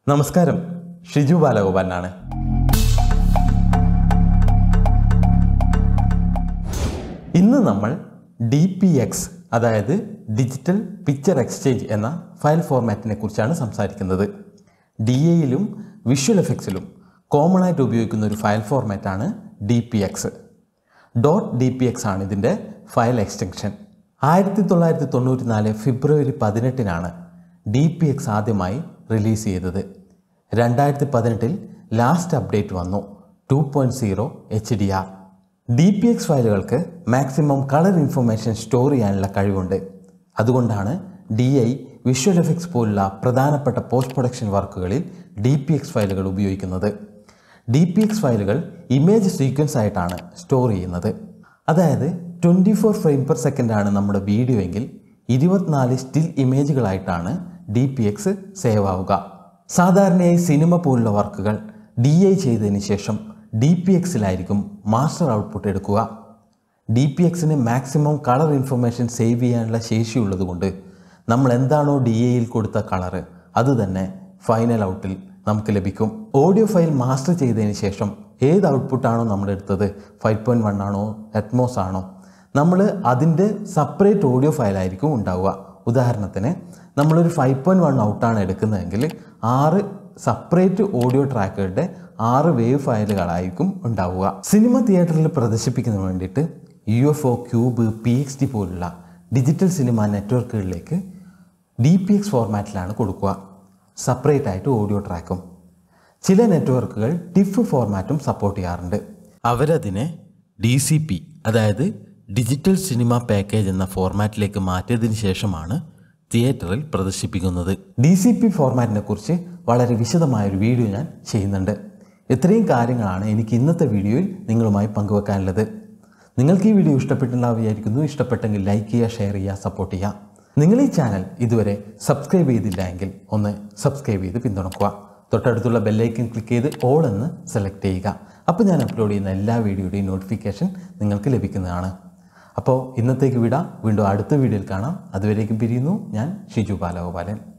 നമസ്കാരം ഷിജു ബാലഗോപാലനാണ് ഇന്ന് നമ്മൾ ഡി പി എക്സ് അതായത് ഡിജിറ്റൽ പിക്ചർ എക്സ്ചേഞ്ച് എന്ന ഫയൽ ഫോർമാറ്റിനെ കുറിച്ചാണ് സംസാരിക്കുന്നത് ഡി എയിലും വിഷ്വൽ എഫക്ട്സിലും കോമൺ ആയിട്ട് ഉപയോഗിക്കുന്ന ഒരു ഫയൽ ഫോർമാറ്റാണ് D P X dot D P X ആണ് ഇതിൻ്റെ ഫയൽ എക്സ്റ്റൻഷൻ ആയിരത്തി തൊള്ളായിരത്തി തൊണ്ണൂറ്റി നാല് ഫെബ്രുവരി പതിനെട്ടിനാണ് ഡി പി എക്സ് ആദ്യമായി റിലീസ് ചെയ്തത് രണ്ടായിരത്തി പതിനെട്ടിൽ ലാസ്റ്റ് അപ്ഡേറ്റ് വന്നു two point zero H D R D P X ഫയലുകൾക്ക് മാക്സിമം കളർ ഇൻഫർമേഷൻ സ്റ്റോർ ചെയ്യാനുള്ള കഴിവുണ്ട് അതുകൊണ്ടാണ് ഡി ഐ വിഷ്വൽ എഫക്ട്സ് പോലുള്ള പ്രധാനപ്പെട്ട പോസ്റ്റ് പ്രൊഡക്ഷൻ വർക്കുകളിൽ ഡി പി എക്സ് ഫയലുകൾ ഉപയോഗിക്കുന്നത് ഡി പി എക്സ് ഫയലുകൾ ഇമേജ് സീക്വൻസ് ആയിട്ടാണ് സ്റ്റോർ ചെയ്യുന്നത് അതായത് twenty four frame per second ആണ് നമ്മുടെ വീഡിയോ എങ്കിൽ ഇരുപത്തിനാല് സ്റ്റിൽ ഇമേജുകളായിട്ടാണ് ഡി പി എക്സ് സേവ് ആവുക സാധാരണയായി സിനിമ പോലുള്ള വർക്കുകൾ ഡി ഐ ചെയ്തതിന് ശേഷം ഡി പി എക്സിലായിരിക്കും മാസ്റ്റർ ഔട്ട്പുട്ട് എടുക്കുക ഡി പി എക്സിന് മാക്സിമം കളർ ഇൻഫർമേഷൻ സേവ് ചെയ്യാനുള്ള ശേഷിയുള്ളതുകൊണ്ട് നമ്മൾ എന്താണോ ഡി എയിൽ കൊടുത്ത കളറ് അത് തന്നെ ഫൈനൽ ഔട്ടിൽ നമുക്ക് ലഭിക്കും ഓഡിയോ ഫയൽ മാസ്റ്റർ ചെയ്തതിന് ശേഷം ഏത് ഔട്ട്പുട്ടാണോ നമ്മൾ എടുത്തത് ഫൈവ് പോയിൻറ്റ് വൺ ആണോ എറ്റ്മോസ് ആണോ നമ്മൾ അതിൻ്റെ സെപ്പറേറ്റ് ഓഡിയോ ഫയലായിരിക്കും ഉണ്ടാവുക ഉദാഹരണത്തിന് നമ്മളൊരു ഫൈവ് പോയിൻറ്റ് വൺ ഔട്ടാണ് എടുക്കുന്നതെങ്കിൽ ആറ് സെപ്പറേറ്റ് ഓഡിയോ ട്രാക്കുകളുടെ ആറ് വേവ് ഫയലുകളായിരിക്കും ഉണ്ടാവുക സിനിമ തിയേറ്ററിൽ പ്രദർശിപ്പിക്കുന്നതിന് വേണ്ടിയിട്ട് U F O Qube P X D പോലുള്ള ഡിജിറ്റൽ സിനിമ നെറ്റ്വർക്കുകളിലേക്ക് ഡി പി എക്സ് ഫോർമാറ്റിലാണ് കൊടുക്കുക സെപ്പറേറ്റ് ആയിട്ട് ഓഡിയോ ട്രാക്കും ചില നെറ്റ്വർക്കുകൾ ടിഫ് ഫോർമാറ്റും സപ്പോർട്ട് ചെയ്യാറുണ്ട് അവരതിനെ ഡി സി പി അതായത് ഡിജിറ്റൽ സിനിമ പാക്കേജ് എന്ന ഫോർമാറ്റിലേക്ക് മാറ്റിയതിന് ശേഷമാണ് തിയേറ്ററിൽ പ്രദർശിപ്പിക്കുന്നത് ഡി സി പി ഫോർമാറ്റിനെ കുറിച്ച് വളരെ വിശദമായൊരു വീഡിയോ ഞാൻ ചെയ്യുന്നുണ്ട് ഇത്രയും കാര്യങ്ങളാണ് എനിക്ക് ഇന്നത്തെ വീഡിയോയിൽ നിങ്ങളുമായി പങ്കുവെക്കാനുള്ളത് നിങ്ങൾക്ക് ഈ വീഡിയോ ഇഷ്ടപ്പെട്ടുണ്ടാവും വിചാരിക്കുന്നു ഇഷ്ടപ്പെട്ടെങ്കിൽ ലൈക്ക് ചെയ്യുക ഷെയർ ചെയ്യുക സപ്പോർട്ട് ചെയ്യുക നിങ്ങൾ ഈ ചാനൽ ഇതുവരെ സബ്സ്ക്രൈബ് ചെയ്തില്ല എങ്കിൽ ഒന്ന് സബ്സ്ക്രൈബ് ചെയ്ത് പിന്തുണക്കുക തൊട്ടടുത്തുള്ള ബെല്ലൈക്കൻ ക്ലിക്ക് ചെയ്ത് ഓൾ എന്ന് സെലക്ട് ചെയ്യുക അപ്പോൾ ഞാൻ അപ്ലോഡ് ചെയ്യുന്ന എല്ലാ വീഡിയോയുടെയും നോട്ടിഫിക്കേഷൻ നിങ്ങൾക്ക് ലഭിക്കുന്നതാണ് അപ്പോൾ ഇന്നത്തേക്ക് വിടാം വീണ്ടും അടുത്ത വീഡിയോയിൽ കാണാം അതുവരേക്കും പിരിയുന്നു ഞാൻ ഷിജു ബാലഗോപാലൻ